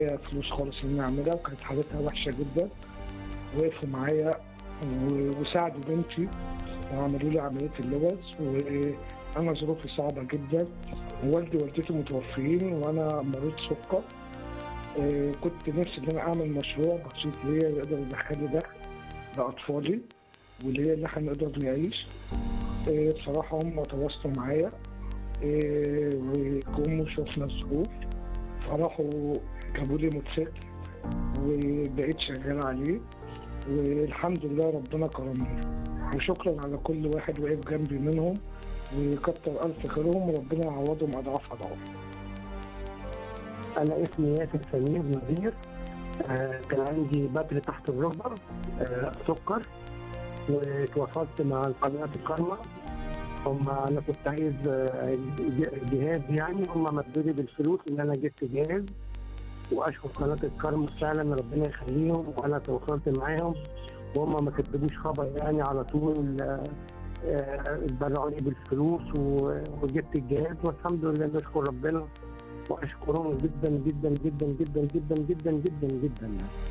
فلوس خالص ان انا اعملها وكانت حالتها وحشه جدا وقفوا معايا و- وساعدوا بنتي وعملوا لي عمليه اللوز وانا ظروفي صعبه جدا ووالدي ووالدتي متوفيين وانا مريض سكر آه، كنت نفسي ان انا اعمل مشروع بسيط ليا يقدر يدخل لي دخل لاطفالي وليا ان احنا نقدر نعيش آه، بصراحه هم تواصلوا معايا آه، وجم شفنا الظروف فراحوا جابوا لي موتوسيكل وبقيت شغال عليه والحمد لله ربنا كرمني وشكرا على كل واحد وقف جنبي منهم وكتر ألف خيرهم وربنا يعوضهم أضعاف أضعاف انا اسمي ياسر سمير نذير آه، كان عندي بدر تحت الركبه آه، سكر وتواصلت مع قناه الكرمة هم انا كنت عايز آه، ج- جهاز يعني هم مدوا لي بالفلوس ان انا جبت جهاز واشكر قناه الكرمة فعلا ربنا يخليهم وانا تواصلت معاهم وهم ما كتبوش خبر يعني على طول آه، آه، اتبرعوا لي بالفلوس و- وجبت الجهاز والحمد لله نشكر ربنا واشكرهم جدا جدا جدا جدا جدا جدا جدا جدا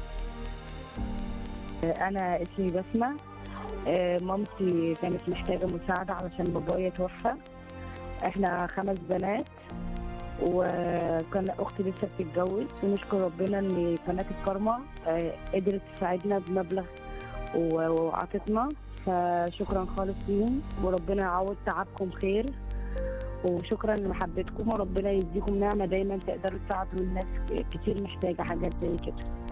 يعني. انا اسمي بسمة آه، مامتي كانت محتاجة مساعدة علشان بابايا توفى احنا خمس بنات وكان اختي لسه بتتجوز ونشكر ربنا ان قناة الكرمة آه، قدرت تساعدنا بمبلغ و- وعطتنا فشكرا خالص ليهم وربنا يعوض تعبكم خير وشكرا لمحبتكم وربنا يديكم نعمة دايما تقدروا تساعدوا الناس كتير محتاجة حاجات زي كده